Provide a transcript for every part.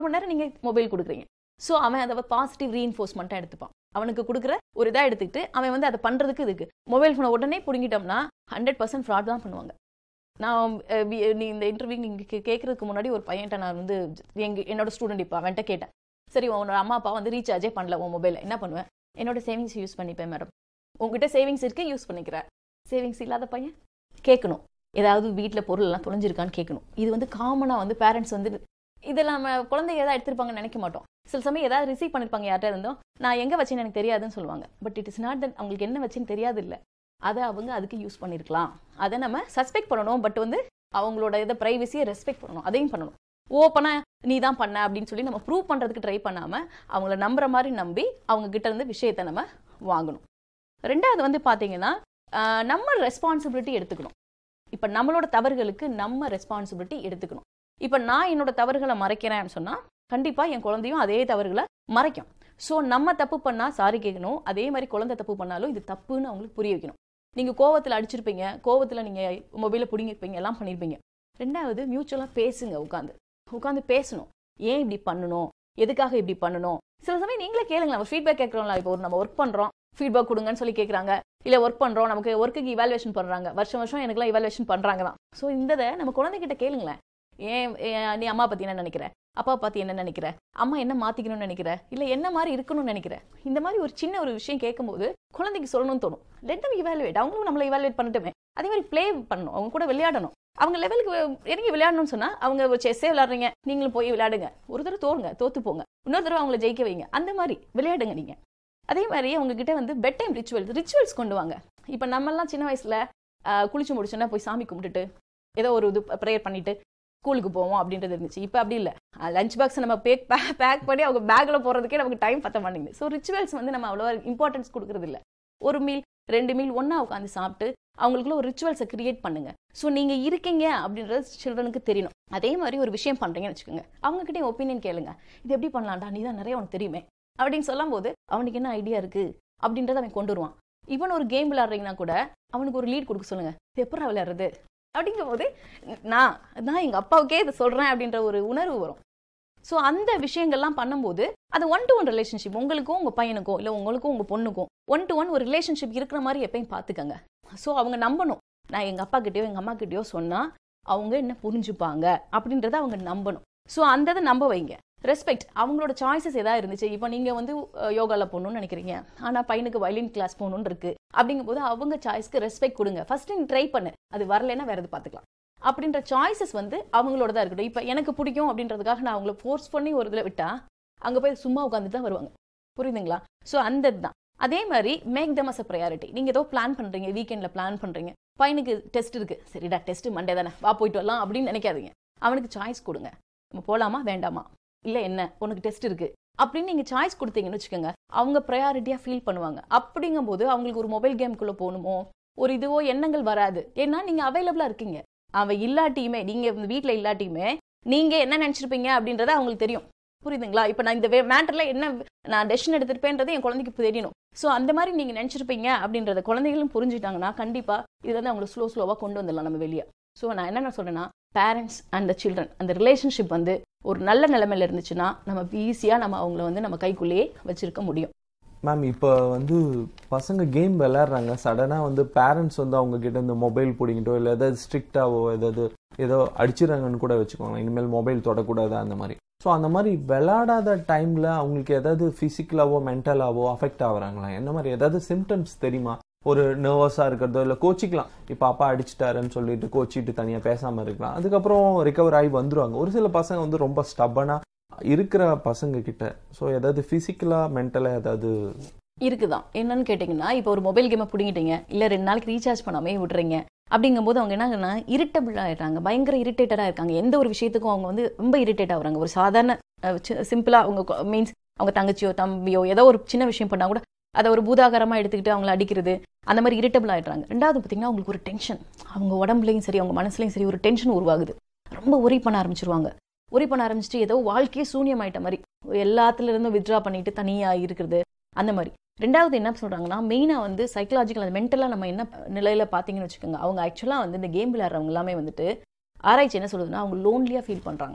மணி நேரம் நீங்க மொபைல் கொடுக்குறீங்க ஸோ அவன் அதை பாசிட்டிவ் ரீஎன்ஃபோர்ஸ்மெண்ட்டாக எடுத்துப்பான் அவனுக்கு கொடுக்குற ஒரு இதாக எடுத்துக்கிட்டு அவன் வந்து அதை பண்ணுறதுக்கு இதுக்கு மொபைல் ஃபோனை உடனே பிடுங்கிட்டோம்னா ஹண்ட்ரட் பர்சன்ட் ஃப்ராட் தான் பண்ணுவாங்க நான் அஹ், வி- நீ இந்த இன்டர்வியூ நீங்கள் கேட்கறதுக்கு முன்னாடி ஒரு பையன்ட்ட நான் வந்து எங்க என்னோட ஸ்டூடெண்ட் இப்போ அவன்கிட்ட கேட்டேன் சரி உன்னோட அம்மா அப்பா வந்து ரீசார்ஜே பண்ணல உன் மொபைலில் என்ன பண்ணுவேன் என்னோட சேவிங்ஸ் யூஸ் பண்ணிப்பேன் மேடம் உங்ககிட்ட சேவிங்ஸ் இருக்கு யூஸ் பண்ணிக்கிற சேவிங்ஸ் இல்லாத பையன் கேட்கணும் ஏதாவது வீட்டில் பொருள் எல்லாம் தொலைஞ்சிருக்கான்னு கேட்கணும் இது வந்து காமனாக வந்து பேரண்ட்ஸ் வந்து இதெல்லாம் நம்ம குழந்தைங்க ஏதாவது எடுத்திருப்பாங்கன்னு நினைக்க மாட்டோம் சில சமயம் ஏதாவது ரிசீவ் பண்ணிருப்பாங்க யார்கிட்ட இருந்தோம் நான் எங்கே வச்சேன்னு எனக்கு தெரியாதுன்னு சொல்லுவாங்க but it is not that அவங்களுக்கு என்ன வச்சேன்னு தெரியாது இல்லை அதை அவங்க அதுக்கு யூஸ் பண்ணியிருக்கலாம் அதை நம்ம சஸ்பெக்ட் பண்ணணும் பட் வந்து அவங்களோட இதை ப்ரைவசியை ரெஸ்பெக்ட் பண்ணணும் அதையும் பண்ணணும் ஓப்பனாக நீ தான் பண்ண அப்படின்னு சொல்லி நம்ம ப்ரூவ் பண்ணுறதுக்கு ட்ரை பண்ணாமல் அவங்கள நம்புற மாதிரி நம்பி அவங்க கிட்ட இருந்து விஷயத்தை நம்ம வாங்கணும் ரெண்டாவது வந்து பார்த்தீங்கன்னா ஆஹ், நம்ம ரெஸ்பான்சிபிலிட்டி எடுத்துக்கணும் இப்போ நம்மளோட தவறுகளுக்கு நம்ம ரெஸ்பான்சிபிலிட்டி எடுத்துக்கணும் இப்போ நான் என்னோட தவறுகளை மறைக்கிறேன்னு சொன்னால் கண்டிப்பாக என் குழந்தையும் அதே தவறுகளை மறைக்கும் ஸோ நம்ம தப்பு பண்ணால் சாரி கேட்கணும் அதே மாதிரி குழந்தை தப்பு பண்ணாலும் இது தப்புன்னு அவங்களுக்கு புரிய வைக்கணும் நீங்கள் கோவத்தில் அடிச்சிருப்பீங்க கோவத்தில் நீங்கள் மொபைலை பிடிங்கிருப்பீங்க எல்லாம் பண்ணியிருப்பீங்க ரெண்டாவது மியூச்சுவலாக பேசுங்க உட்காந்து உட்காந்து பேசணும் ஏன் இப்படி பண்ணணும் எதுக்காக இப்படி பண்ணணும் சில சமயம் நீங்களே கேளுங்களேன் ஃபீட்பேக் கேட்குறோம்ல இப்போ ஒரு நம்ம ஒர்க் பண்ணுறோம் ஃபீட்பேக் கொடுங்கன்னு சொல்லி கேட்குறாங்க இல்லை ஒர்க் பண்ணுறோம் நமக்கு ஒர்க்குக்கு இவாலுவேஷன் பண்ணுறாங்க வருஷம் வருஷம் எனக்குலாம் இவாலுவேஷன் பண்ணுறாங்க தான் ஸோ இந்த இதை நம்ம குழந்தைகிட்ட கேளுங்களேன் ஏன் ஏன் நீ அம்மா பற்றி என்ன நினைக்கிற அப்பா பற்றி என்ன நினைக்கிற அம்மா என்ன மாற்றிக்கணும்னு நினைக்கிற இல்லை என்ன மாதிரி இருக்கணும்னு நினைக்கிற இந்த மாதிரி ஒரு சின்ன ஒரு விஷயம் கேட்கும்போது குழந்தைக்கு சொல்லணும்னு தோணும் லெட் தம் இவாலுவேட் அவங்களும் நம்மளை இவாலுவேட் பண்ணட்டுமே அதே மாதிரி ப்ளே பண்ணணும் அவங்க கூட விளையாடணும் அவங்க லெவலுக்கு இறங்கி விளையாடணும்னு சொன்னா அவங்க ஒரு செஸ்ஸே விளையாடுறீங்க நீங்களும் போய் விளையாடுங்க ஒரு தடவை தோறுங்க தோத்து போங்க இன்னொரு தடவை அவங்கள ஜெயிக்க வைங்க அந்த மாதிரி விளையாடுங்க நீங்க அதே மாதிரி அவங்க கிட்ட வந்து பெட் டைம் ரிச்சுவல்ஸ் ரிச்சுவல்ஸ் கொண்டு வாங்க இப்போ நம்மெல்லாம் சின்ன வயசுல ஆஹ், குளிச்சு முடிச்சோன்னா போய் சாமி கும்பிட்டுட்டு ஏதோ ஒரு இது ப்ரேயர் பண்ணிட்டு ஸ்கூலுக்கு போவோம் அப்படின்றது இருந்துச்சு இப்போ அப்படி இல்லை லஞ்ச் பாக்ஸ் நம்ம பேக் பேக் பண்ணி அவங்க பேக்கில் போகிறதுக்கே நமக்கு டைம் பத்த மாட்டேங்குது ஸோ ரிச்சுவல்ஸ் வந்து நம்ம அவ்வளோவா இம்பார்ட்டன்ஸ் கொடுக்கறது இல்ல ஒரு மீல் ரெண்டு மீல் ஒன்றா உட்காந்து சாப்பிட்டு அவங்களுக்குள்ள ஒரு ரிச்சுவல்ஸை கிரியேட் பண்ணுங்க ஸோ நீங்க இருக்கீங்க அப்படின்றது சில்ட்ரனுக்கு தெரியணும் அதே மாதிரி ஒரு விஷயம் பண்றீங்கன்னு வச்சுக்கோங்க அவங்க கிட்டே ஒப்பீனியன் கேளுங்க இது எப்படி பண்ணலாம்டா நீ தான் நிறைய உனக்கு தெரியுமே அப்படின்னு சொல்லும் போது அவனுக்கு என்ன ஐடியா இருக்கு அப்படின்றத அவன் கொண்டு வருவான் இவன் ஒரு கேம் விளையாடுறீங்கன்னா கூட அவனுக்கு ஒரு லீட் கொடுக்க சொல்லுங்க இது எப்படி விளையாடுறது அப்படிங்கும் போது நான் நான் எங்க அப்பாவுக்கே இதை சொல்றேன் அப்படின்ற ஒரு உணர்வு வரும் ஸோ அந்த விஷயங்கள்லாம் பண்ணும்போது அது ஒன் டு ஒன் ரிலேஷன்ஷிப் உங்களுக்கும் உங்க பையனுக்கும் இல்லை உங்களுக்கும் உங்க பொண்ணுக்கும் ஒன் டு ஒன் ஒரு ரிலேஷன்ஷிப் இருக்கிற மாதிரி எப்பயும் பார்த்துக்கங்க ஸோ அவங்க நம்பணும் நான் எங்கள் அப்பா கிட்டயோ எங்கள் அம்மா கிட்டயோ சொன்னால் அவங்க என்ன புரிஞ்சுப்பாங்க அப்படின்றத அவங்க நம்பணும் ஸோ அந்த இதை நம்ப வைங்க ரெஸ்பெக்ட் அவங்களோட சாய்ஸஸ் ஏதாவது இருந்துச்சு இப்போ நீங்கள் வந்து யோகாவில் போகணும்னு நினைக்கிறீங்க ஆனால் பையனுக்கு வயலின் கிளாஸ் போகணுன்னு இருக்கு அப்படிங்கும்போது அவங்க சாய்ஸ்க்கு ரெஸ்பெக்ட் கொடுங்க ஃபர்ஸ்ட் நீ ட்ரை பண்ணு அது வரலைன்னா வேற எது பார்த்துக்கலாம் அப்படின்ற சாய்ஸஸ் வந்து அவங்களோட தான் இருக்கட்டும் இப்போ எனக்கு பிடிக்கும் அப்படின்றதுக்காக நான் அவங்கள ஃபோர்ஸ் பண்ணி ஒரு இதில் விட்டா அங்கே போய் சும்மா உட்காந்துட்டு தான் வருவாங்க புரியுதுங்களா ஸோ அந்த இதுதான் அதே மாதிரி make them as a priority நீங்கள் ஏதோ பிளான் பண்ணுறீங்க வீக்கெண்டில் பிளான் பண்ணுறீங்க பையனுக்கு டெஸ்ட் இருக்கு சரிடா டெஸ்ட் மண்டே தானே வா போயிட்டு வரலாம் அப்படின்னு நினைக்காதீங்க அவனுக்கு சாய்ஸ் கொடுங்க நம்ம போகலாமா வேண்டாமா இல்லை என்ன உனக்கு டெஸ்ட் இருக்கு அப்படின்னு நீங்கள் சாய்ஸ் கொடுத்தீங்கன்னு வச்சுக்கோங்க அவங்க ப்ரையாரிட்டியாக ஃபீல் பண்ணுவாங்க அப்படிங்கும்போது அவங்களுக்கு ஒரு மொபைல் கேமுக்குள்ளே போகணுமோ ஒரு இதுவோ எண்ணங்கள் வராது ஏன்னா நீங்கள் அவைலபிளாக இருக்கீங்க அவன் இல்லாட்டியுமே நீங்கள் வீட்டில் இல்லாட்டியுமே நீங்கள் என்ன நினச்சிருப்பீங்க அப்படின்றத அவங்களுக்கு தெரியும் புரியுதுங்களா இப்போ நான் இந்த மேட்டரில் என்ன நான் டெசிஷன் எடுத்திருப்பேன்றது என் குழந்தைக்கு தெரியணும் ஸோ அந்த மாதிரி நீங்கள் நினச்சிருப்பீங்க அப்படின்றத குழந்தைகளும் புரிஞ்சுட்டாங்கன்னா கண்டிப்பாக இது வந்து அவங்களை ஸ்லோ ஸ்லோவாக கொண்டு வந்துடலாம் நம்ம வெளியே ஸோ நான் என்ன சொல்றேன்னா பேரண்ட்ஸ் அண்ட் த சில்ட்ரன் அந்த ரிலேஷன்ஷிப் வந்து ஒரு நல்ல நிலைமையில இருந்துச்சுன்னா நம்ம ஈஸியாக நம்ம அவங்கள வந்து நம்ம கைக்குள்ளேயே வச்சிருக்க முடியும் மேம் இப்போ வந்து பசங்க கேம் விளையாடுறாங்க சடனாக வந்து பேரண்ட்ஸ் வந்து அவங்க கிட்ட இந்த மொபைல் பிடிங்கிட்டோ இல்லை ஏதாவது ஸ்ட்ரிக்டாவோ ஏதாவது ஏதோ அடிச்சிடறாங்கன்னு கூட வச்சுக்கோங்க இனிமேல் மொபைல் தொடக்கூடாது அந்த மாதிரி ஸோ அந்த மாதிரி விளையாடாத டைமில் அவங்களுக்கு ஏதாவது ஃபிசிக்கலாவோ மென்டலாவோ அஃபெக்ட் ஆகுறாங்களா என்ன மாதிரி ஏதாவது சிம்டம்ஸ் தெரியுமா ஒரு நர்வஸாக இருக்கிறதோ இல்லை கோச்சிக்கலாம் இப்போ அப்பா அடிச்சிட்டாருன்னு சொல்லிட்டு கோச்சிட்டு தனியாக பேசாமல் இருக்கலாம் அதுக்கப்புறம் ரிகவர் ஆகி வந்துருவாங்க ஒரு சில பசங்க வந்து ரொம்ப ஸ்டப்பனாக இருக்கிற பசங்க கிட்ட ஸோ ஏதாவது ஃபிசிக்கலாக மென்டலாக ஏதாவது இருக்குதான் என்னன்னு கேட்டிங்கன்னா இப்போ ஒரு மொபைல் கேமை பிடிங்கிட்டீங்க இல்லை ரெண்டு நாளைக்கு ரீசார்ஜ் பண்ணாமே விடுறீங்க அப்படிங்கும்போது அவங்க என்னங்கன்னா இரிட்டபிள் ஆயிடுறாங்க பயங்கர இரிட்டேட்டடாக இருக்காங்க எந்த ஒரு விஷயத்துக்கும் அவங்க வந்து ரொம்ப இரிட்டேட் ஆகுறாங்க ஒரு சாதாரண சிம்பிளாக அவங்க மீன்ஸ் அவங்க தங்கச்சியோ தம்பியோ ஏதோ ஒரு சின்ன விஷயம் பண்ணால் கூட அதை ஒரு பூதாகரமாக எடுத்துக்கிட்டு அவங்கள அடிக்கிறது அந்த மாதிரி இரிட்டபிள் ஆயிடுறாங்க ரெண்டாவது பார்த்தீங்கன்னா அவங்களுக்கு ஒரு டென்ஷன் அவங்க உடம்புலையும் சரி அவங்க மனசுலையும் சரி ஒரு டென்ஷன் உருவாகுது ரொம்ப ஒரி பண்ண ஆரம்பிச்சிருவாங்க ஒரி பண்ண ஆரம்பிச்சுட்டு ஏதோ வாழ்க்கையே சூன்யமாயிட்ட மாதிரி எல்லாத்துல இருந்தும் வித்ட்ரா பண்ணிட்டு தனியாக இருக்கிறது அந்த மாதிரி ரெண்டாவது என்ன சொல்றாங்கன்னா மெயினாக வந்து சைக்கலாஜிக்கல் அது மென்டலாக நம்ம என்ன நிலையில பார்த்தீங்கன்னு வச்சுக்கோங்க அவங்க ஆக்சுவலாக வந்து இந்த கேம் விளையாடுறவங்க எல்லாமே வந்துட்டு ஆராய்ச்சி என்ன சொல்லுதுன்னா அவங்க லோன்லியாக ஃபீல் பண்ணுறாங்களாம்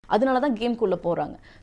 அதனால தான் கேம்குள்ளே போகிறாங்க